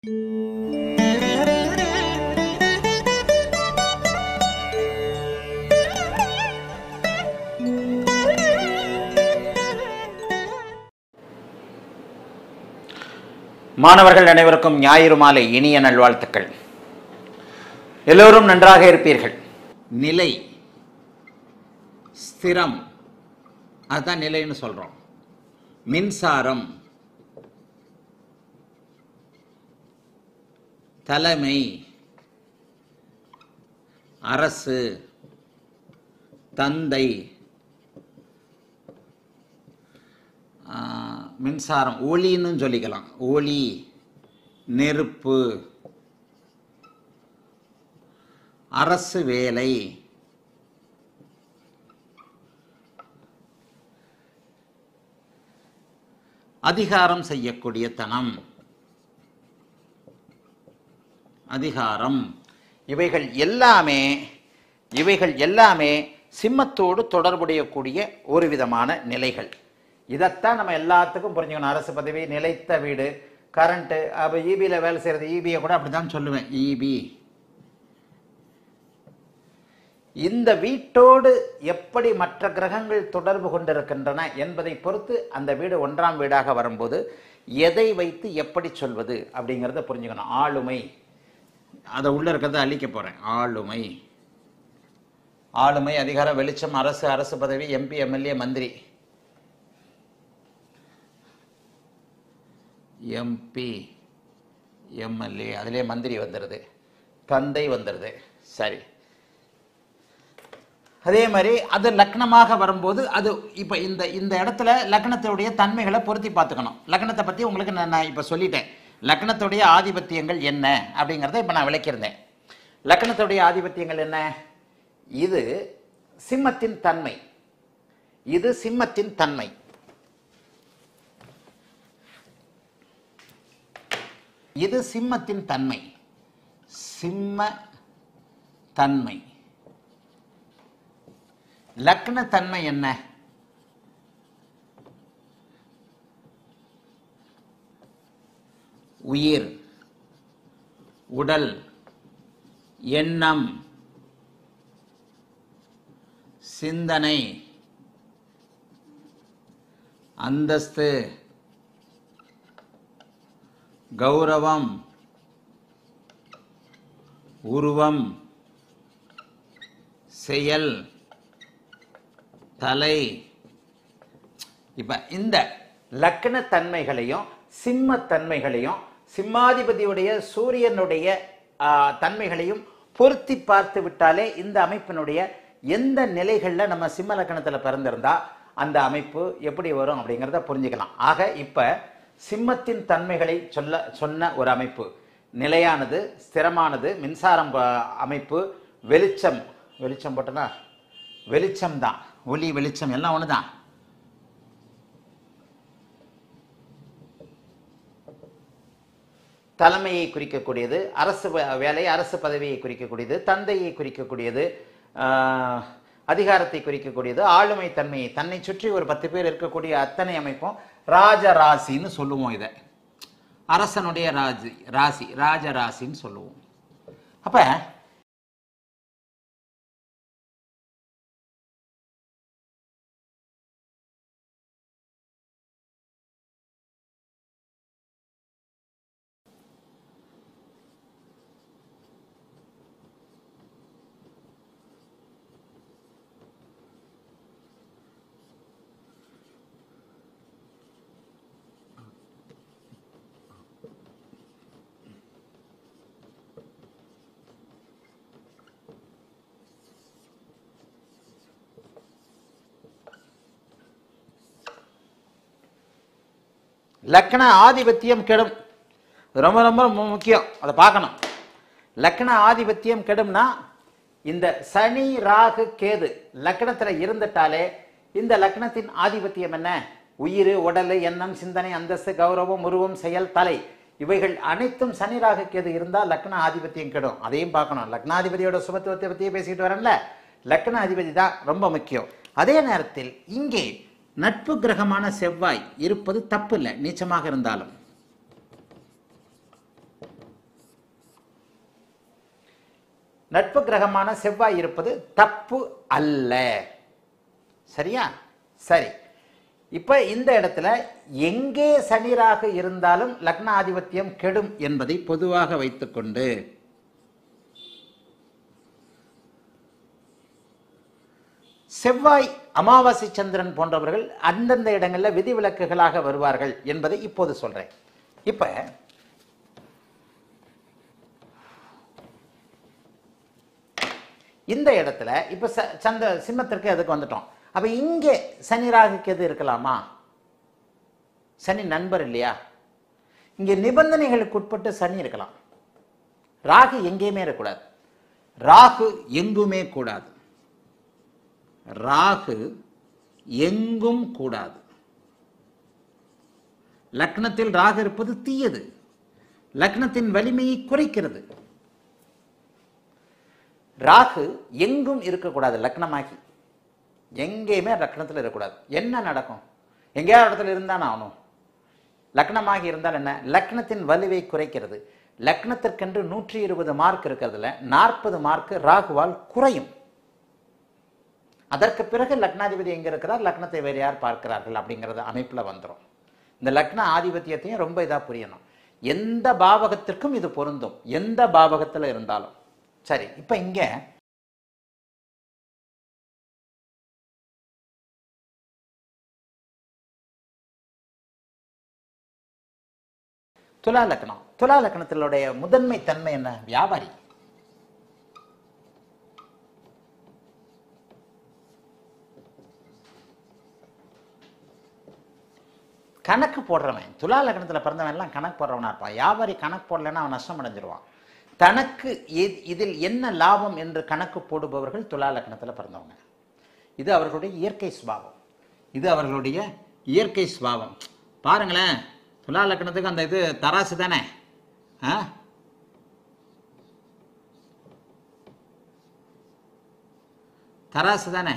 மாணவர்கள் அனைவருக்கும் ஞாயிறு மாலை இனிய நல்வாழ்த்துக்கள் எல்லோரும் நன்றாக இருப்பீர்கள் நிலை ஸ்திரம் அதுதான் நிலைன்னு சொல்றோம் மின்சாரம் தலைமை அரசு தந்தை ஆ, மின்சாரம் ஒளின்னு சொல்லிக்கலாம் ஒளி நெருப்பு அரசு வேலை அதிகாரம் செய்யக்கூடிய தனம் அதிகாரம் இவைகள் எல்லாமே இவைகள் எல்லாமே சிம்மத்தோடு தொடர்புடைய கூடிய ஒரு விதமான நிலைகள் இதைத்தான் நம்ம எல்லாத்துக்கும் புரிஞ்சுக்கணும் அரசு பதவி நிலைத்த வீடு கரண்ட்டு அப்போ இபியில் வேலை செய்கிறது இபியை கூட அப்படி தான் சொல்லுவேன் இபி இந்த வீட்டோடு எப்படி மற்ற கிரகங்கள் தொடர்பு கொண்டிருக்கின்றன என்பதை பொறுத்து அந்த வீடு ஒன்றாம் வீடாக வரும்போது எதை வைத்து எப்படி சொல்வது அப்படிங்கிறத புரிஞ்சுக்கணும் ஆளுமை அதை உள்ள இருக்கிறத அழிக்க போறேன் ஆளுமை ஆளுமை அதிகாரம் வெளிச்சம் அரசு அரசு பதவி எம்பி எம்எல்ஏ மந்திரி எம்பி எம்எல்ஏ அதிலே மந்திரி வந்துடுது தந்தை வந்துடுது சரி அதே மாதிரி அது லக்னமாக வரும்போது அது இப்போ இந்த இந்த இடத்துல லக்னத்துடைய தன்மைகளை பொருத்தி பார்த்துக்கணும் லக்னத்தை பற்றி உங்களுக்கு நான் நான் இப்போ சொல்லிட்டேன் லக்னத்துடைய ஆதிபத்தியங்கள் என்ன அப்படிங்கிறத இப்போ நான் விளக்கியிருந்தேன் லக்னத்துடைய ஆதிபத்தியங்கள் என்ன இது சிம்மத்தின் தன்மை இது சிம்மத்தின் தன்மை இது சிம்மத்தின் தன்மை சிம்ம தன்மை லக்ன தன்மை என்ன உயிர் உடல் எண்ணம் சிந்தனை அந்தஸ்து கௌரவம் உருவம் செயல் தலை இப்ப இந்த லக்ன தன்மைகளையும் சிம்ம தன்மைகளையும் சிம்மாதிபதியுடைய சூரியனுடைய ஆ, தன்மைகளையும் பொருத்தி பார்த்து விட்டாலே இந்த அமைப்பினுடைய எந்த நிலைகள்ல நம்ம சிம்ம லக்கணத்துல பிறந்திருந்தா அந்த அமைப்பு எப்படி வரும் அப்படிங்கிறத புரிஞ்சுக்கலாம் ஆக இப்ப சிம்மத்தின் தன்மைகளை சொல்ல சொன்ன ஒரு அமைப்பு நிலையானது ஸ்திரமானது மின்சாரம் ஆ, அமைப்பு வெளிச்சம் வெளிச்சம் போட்டனா வெளிச்சம் தான் ஒளி வெளிச்சம் எல்லாம் ஒன்று தான் தலைமையை குறிக்கக்கூடியது அரசு வே- வேலை அரசு பதவியை குறிக்கக்கூடியது தந்தையை குறிக்கக்கூடியது ஆஹ், அதிகாரத்தை குறிக்கக்கூடியது ஆளுமை தன்மையை தன்னை சுற்றி ஒரு பத்து பேர் இருக்கக்கூடிய அத்தனை அமைப்பும் ராஜராசின்னு சொல்லுவோம் இதை அரசனுடைய ராசி ராசி ராஜராசின்னு சொல்லுவோம் அப்ப லக்ன ஆதிபத்தியம் கெடும் ரொம்ப ரொம்ப மு- முக்கியம் அதை பார்க்கணும் லக்ன ஆதிபத்தியம் கெடும்னா இந்த சனி ராகு கேது லக்னத்துல இருந்துட்டாலே இந்த லக்னத்தின் ஆதிபத்தியம் என்ன உயிர் உடல் எண்ணம் சிந்தனை அந்தஸ்து கௌரவம் உருவம் செயல் தலை இவைகள் அனைத்தும் சனி ராகு கேது இருந்தால் லக்ன ஆதிபத்தியம் கெடும் அதையும் பார்க்கணும் லக்னாதிபதியோட சுபத்துவத்தை பற்றியே பேசிட்டு வரேன்ல லக்ன அதிபதி தான் ரொம்ப முக்கியம் அதே நேரத்தில் இங்கே நட்பு கிரகமான செவ்வாய் இருப்பது தப்பு இல்லை நீச்சமாக இருந்தாலும் நட்பு கிரகமான செவ்வாய் இருப்பது தப்பு அல்ல சரியா சரி இப்ப இந்த இடத்துல எங்கே சனிராக இருந்தாலும் லக்ன ஆதிபத்தியம் கெடும் என்பதை பொதுவாக வைத்துக்கொண்டு செவ்வாய் அமாவாசை சந்திரன் போன்றவர்கள் அந்தந்த இடங்களில் விதிவிலக்குகளாக வருவார்கள் என்பதை இப்போது சொல்றேன் இப்ப இந்த இடத்துல இப்ப ச- சந்த சிம்மத்திற்கு அதுக்கு வந்துட்டோம் அப்ப இங்கே சனி ராகுக்கு எது இருக்கலாமா சனி நண்பர் இல்லையா இங்கே நிபந்தனைகளுக்கு உட்பட்டு சனி இருக்கலாம் ராகு எங்கேயுமே இருக்கக்கூடாது ராகு எங்குமே கூடாது ராகு எங்கும் கூடாது லக்னத்தில் ராகு இருப்பது தீயது லக்னத்தின் வலிமையை குறைக்கிறது ராகு எங்கும் இருக்கக்கூடாது லக்னமாகி எங்கேயுமே லக்னத்தில் இருக்கக்கூடாது என்ன நடக்கும் எங்கேயாவது இடத்துல இருந்தான் ஆகணும் லக்னமாகி இருந்தால் என்ன லக்னத்தின் வலுவை குறைக்கிறது லக்னத்திற்கென்று நூற்றி இருபது மார்க் இருக்கிறதுல நாற்பது மார்க் ராகுவால் குறையும் அதற்கு பிறகு லக்னாதிபதி எங்க இருக்கிறார் லக்னத்தை வேறு யார் பார்க்கிறார்கள் அப்படிங்கிறது அமைப்புல வந்துரும் இந்த லக்ன ஆதிபத்தியத்தையும் ரொம்ப இதா புரியணும் எந்த பாவகத்திற்கும் இது பொருந்தும் எந்த பாவகத்துல இருந்தாலும் சரி இப்ப இங்க துலா லக்னம் துலா லக்னத்தினுடைய முதன்மை தன்மை என்ன வியாபாரி கணக்கு போடுறவன் துலா லக்னத்தில் பிறந்தவன் எல்லாம் கணக்கு போடுறவனா இருப்பான் வியாபாரி கணக்கு போடலைன்னா அவன் நஷ்டம் அடைஞ்சிருவான் தனக்கு இ- இதில் என்ன லாபம் என்று கணக்கு போடுபவர்கள் துலா லக்னத்தில் பிறந்தவங்க இது அவர்களுடைய இயற்கை சுபாவம் இது அவர்களுடைய இயற்கை சுபாவம் பாருங்களேன் துலா லக்னத்துக்கு அந்த இது தராசு தானே ஆ தராசு தானே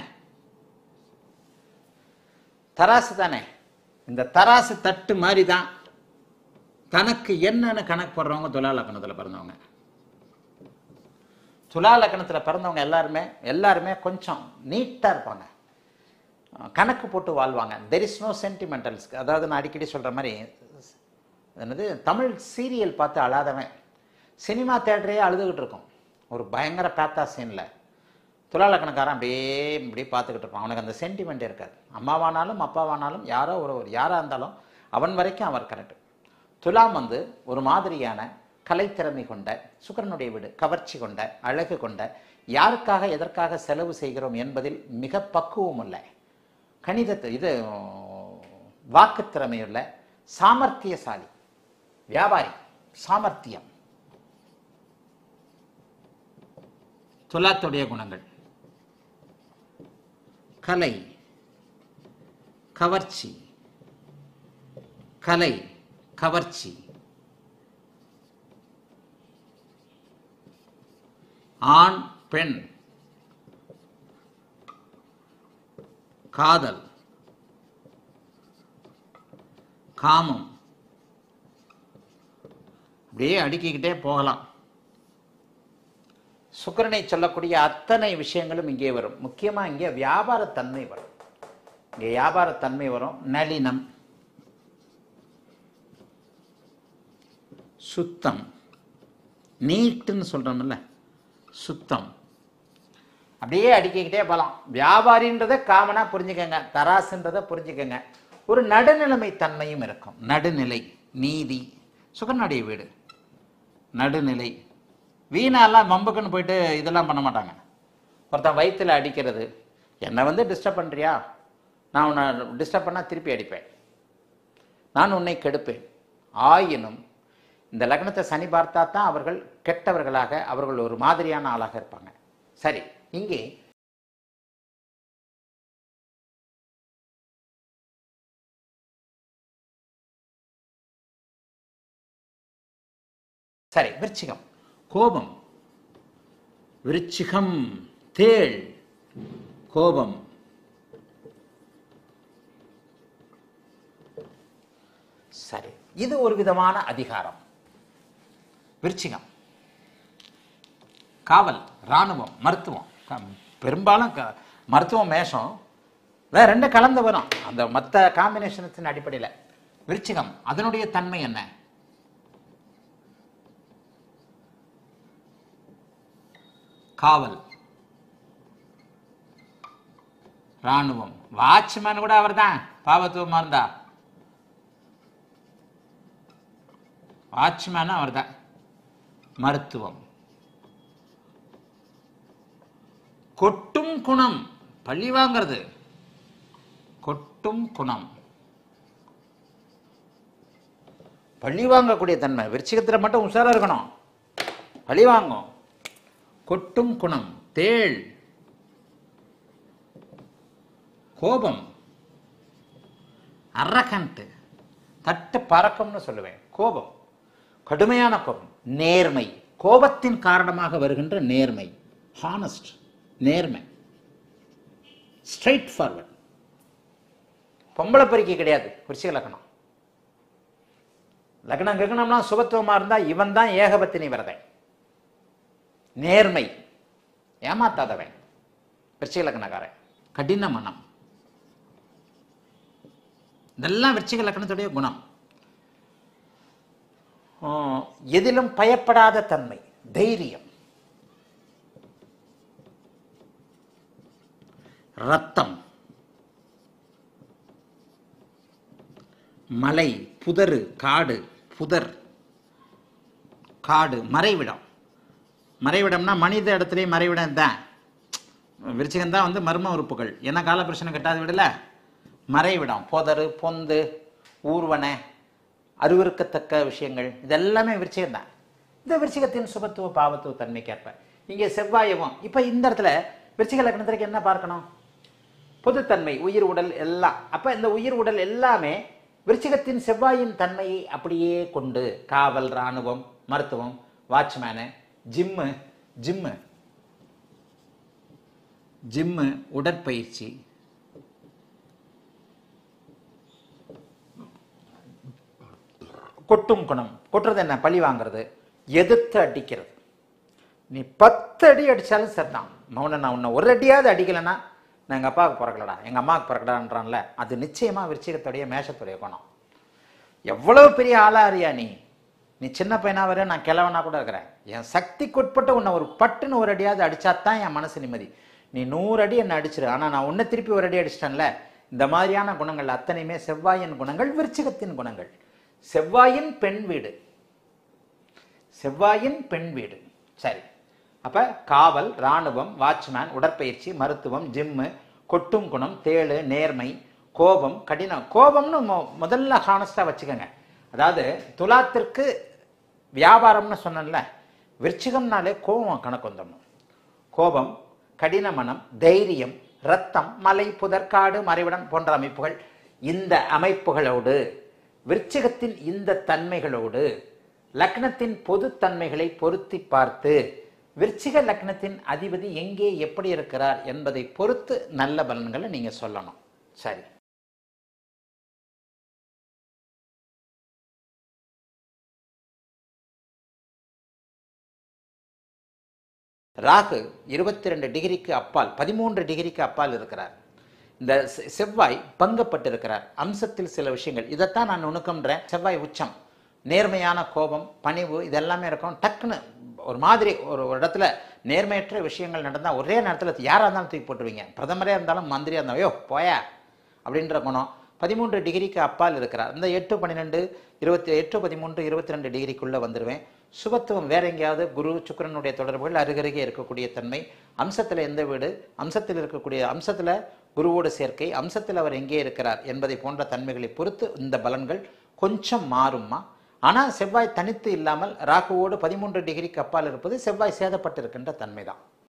தராசு தானே இந்த தராசு தட்டு மாதிரி தான் தனக்கு என்னன்னு கணக்கு போடுறவங்க துலா லக்னத்தில் பிறந்தவங்க துலா லக்னத்தில் பிறந்தவங்க எல்லாருமே எல்லாருமே கொஞ்சம் நீட்டாக இருப்பாங்க கணக்கு போட்டு வாழ்வாங்க தெர் இஸ் நோ சென்டிமெண்டல்ஸ் அதாவது நான் அடிக்கடி சொல்கிற மாதிரி என்னது தமிழ் சீரியல் பார்த்து அழாதவன் சினிமா தேட்டரே அழுதுகிட்டு இருக்கும் ஒரு பயங்கர பேத்தா சீனில் துலாலக்கணக்காரன் அப்படியே இப்படியே பார்த்துக்கிட்டு இருப்பான் அவனுக்கு அந்த சென்டிமெண்ட் இருக்காது அம்மாவானாலும் அப்பாவானாலும் யாரோ ஒரு ஒரு யாராக இருந்தாலும் அவன் வரைக்கும் அவர் கரெக்ட் துலாம் வந்து ஒரு மாதிரியான கலைத்திறமை கொண்ட சுக்கரனுடைய வீடு கவர்ச்சி கொண்ட அழகு கொண்ட யாருக்காக எதற்காக செலவு செய்கிறோம் என்பதில் மிக பக்குவம் உள்ள கணிதத்தை இது வாக்குத்திறமையுள்ள சாமர்த்தியசாலி வியாபாரி சாமர்த்தியம் துலாத்துடைய குணங்கள் கலை கவர்ச்சி கலை கவர்ச்சி ஆண் பெண் காதல் காமம் அப்படியே அடுக்கிக்கிட்டே போகலாம் சுக்கிரனை சொல்லக்கூடிய அத்தனை விஷயங்களும் இங்கே வரும் முக்கியமா இங்கே வியாபாரத்தன்மை வரும் இங்கே வியாபாரத்தன்மை வரும் நளினம் சுத்தம் நீட்டுன்னு சொல்றோம்ல சுத்தம் அப்படியே அடுக்கிக்கிட்டே போகலாம் வியாபாரின்றதை காமனா புரிஞ்சுக்கங்க தராசுன்றதை புரிஞ்சுக்கங்க ஒரு நடுநிலைமை தன்மையும் இருக்கும் நடுநிலை நீதி சுகனுடைய வீடு நடுநிலை வீணாலாம் மம்புக்குன்னு போயிட்டு இதெல்லாம் பண்ண மாட்டாங்க ஒருத்தன் வயித்துல அடிக்கிறது என்னை வந்து டிஸ்டர்ப் பண்றியா நான் உன்னை டிஸ்டர்ப் பண்ணால் திருப்பி அடிப்பேன் நான் உன்னை கெடுப்பேன் ஆயினும் இந்த லக்னத்தை சனி பார்த்தா தான் அவர்கள் கெட்டவர்களாக அவர்கள் ஒரு மாதிரியான ஆளாக இருப்பாங்க சரி இங்கே சரி விருச்சிகம் கோபம் விருச்சிகம் தேள் கோபம் சரி இது ஒரு விதமான அதிகாரம் விருச்சிகம் காவல் இராணுவம் மருத்துவம் க- பெரும்பாலும் க- மருத்துவம் மேஷம் வேற ரெண்டு கலந்து வரும் அந்த மற்ற காம்பினேஷனத்தின் அடிப்படையில் விருச்சிகம் அதனுடைய தன்மை என்ன காவல் ராணுவம் வாட்ச்மேன் கூட அவர்தான் பாவத்துவமா இருந்தா வாட்ச்மேன் அவர்தான் மருத்துவம் கொட்டும் குணம் பழி வாங்கிறது கொட்டும் குணம் பழி வாங்கக்கூடிய தன்மை விருச்சிகத்தில் மட்டும் உஷாரா இருக்கணும் பழி வாங்கும் கொட்டும் குணம் தேள் கோபம் அரகண்ட் தட்டு பறக்கும்னு சொல்லுவேன் கோபம் கடுமையான கோபம் நேர்மை கோபத்தின் காரணமாக வருகின்ற நேர்மை ஹானஸ்ட் நேர்மை ஸ்ட்ரைட் ஃபார்வர்ட் பொம்பளை பொறுக்கி கிடையாது விருச்சிக லக்னம் லக்னம் கக்னம்னா சுபத்துவமா இருந்தா இவன் தான் ஏகபத்தினி விரதன் நேர்மை ஏமாத்தாதவன் விருச்சிக லக்னக்காரன் கடின மனம் இதெல்லாம் விருச்சிக லக்னத்துடைய குணம் ஆஹ், எதிலும் பயப்படாத தன்மை தைரியம் ரத்தம் மலை புதரு காடு புதர் காடு மறைவிடம் மறைவிடம்னா மனித இடத்துலயே மறைவிடம் தான் விருச்சிகம் தான் வந்து மர்ம உறுப்புகள் என்ன கால பிரச்சனை கட்டாத விடல மறைவிடம் புதரு பொந்து ஊர்வன அருவருக்கத்தக்க விஷயங்கள் இதெல்லாமே விருச்சிகம் தான் இந்த விருச்சிகத்தின் சுபத்துவ பாவத்துவ தன்மைக்கேற்ப இங்கே செவ்வாயவும் இப்போ இந்த இடத்துல விருச்சிக லக்னத்திற்கு என்ன பார்க்கணும் பொதுத்தன்மை உயிர் உடல் எல்லாம் அப்ப இந்த உயிர் உடல் எல்லாமே விருச்சிகத்தின் செவ்வாயின் தன்மையை அப்படியே கொண்டு காவல் ராணுவம் மருத்துவம் வாட்ச்மேனு ஜிம்மு ஜிம்மு ஜிம்மு உடற்பயிற்சி கொட்டும் குணம் கொட்டுறது என்ன பழி வாங்குறது எதிர்த்து அடிக்கிறது நீ பத்து அடி அடிச்சாலும் சரிதான் மௌன நான் உன்னை ஒரு அடியாவது அடிக்கலைன்னா நான் எங்கள் அப்பாவுக்கு பிறக்கலடா எங்கள் அம்மாவுக்கு பிறக்கடான்றான்ல அது நிச்சயமாக விருச்சிகத்துடைய மேஷத்துடைய குணம் எவ்வளவு பெரிய ஆளா அறியா நீ நீ சின்ன பையனா வர நான் கிழவனா கூட இருக்கிறேன் என் சக்திக்குட்பட்ட உன்னை ஒரு பட்டுன்னு ஒரு அடியாவது அடிச்சாதான் என் மனசு நிம்மதி நீ நூறு அடி என்னை அடிச்சிரு ஆனா நான் உன்னை திருப்பி ஒரு அடி அடிச்சிட்டேன்ல இந்த மாதிரியான குணங்கள் அத்தனையுமே செவ்வாயின் குணங்கள் விருச்சிகத்தின் குணங்கள் செவ்வாயின் பெண் வீடு செவ்வாயின் பெண் வீடு சரி அப்ப காவல் ராணுவம் வாட்ச்மேன் உடற்பயிற்சி மருத்துவம் ஜிம்மு கொட்டும் குணம் தேளு நேர்மை கோபம் கடினம் கோபம்னு மொ- முதல்ல ஹானஸ்டா வச்சுக்கோங்க அதாவது துலாத்திற்கு வியாபாரம்னு சொன்னேன்ல விருச்சிகம்னாலே கோபம் கணக்கு வந்துடணும் கோபம் கடின மனம் தைரியம் ரத்தம் மலை புதற்காடு மறைவிடம் போன்ற அமைப்புகள் இந்த அமைப்புகளோடு விருச்சிகத்தின் இந்த தன்மைகளோடு லக்னத்தின் பொது தன்மைகளை பொருத்தி பார்த்து விருச்சிக லக்னத்தின் அதிபதி எங்கே எப்படி இருக்கிறார் என்பதை பொறுத்து நல்ல பலன்களை நீங்க சொல்லணும் சரி ராகு இருபத்தி ரெண்டு டிகிரிக்கு அப்பால் பதிமூன்று டிகிரிக்கு அப்பால் இருக்கிறார் இந்த செ- செவ்வாய் பங்கப்பட்டிருக்கிறார் அம்சத்தில் சில விஷயங்கள் இதைத்தான் நான் நுணுக்கம்ன்றேன் செவ்வாய் உச்சம் நேர்மையான கோபம் பணிவு இதெல்லாமே இருக்கும் டக்குன்னு ஒரு மாதிரி ஒரு ஒரு இடத்துல நேர்மையற்ற விஷயங்கள் நடந்தால் ஒரே நேரத்தில் யாராக இருந்தாலும் தூக்கி போட்டுருவீங்க பிரதமரே இருந்தாலும் மந்திரியாக இருந்தாலும் ஐயோ போயா அப்படின்ற குணம் பதிமூன்று டிகிரிக்கு அப்பால் இருக்கிறார் இந்த எட்டு பன்னிரெண்டு இருபத்தி எட்டு பதிமூன்று இருபத்தி ரெண்டு டிகிரிக்குள்ளே வந்துடுவேன் சுபத்துவம் வேற எங்கேயாவது குரு சுக்கிரனுடைய தொடர்புகள் அருகருகே இருக்கக்கூடிய தன்மை அம்சத்தில் எந்த வீடு அம்சத்தில் இருக்கக்கூடிய அம்சத்தில் குருவோடு சேர்க்கை அம்சத்தில் அவர் எங்கே இருக்கிறார் என்பதை போன்ற தன்மைகளை பொறுத்து இந்த பலன்கள் கொஞ்சம் மாறும்மா ஆனால் செவ்வாய் தனித்து இல்லாமல் ராகுவோடு பதிமூன்று டிகிரிக்கு அப்பால் இருப்பது செவ்வாய் சேதப்பட்டிருக்கின்ற தன்மை தான்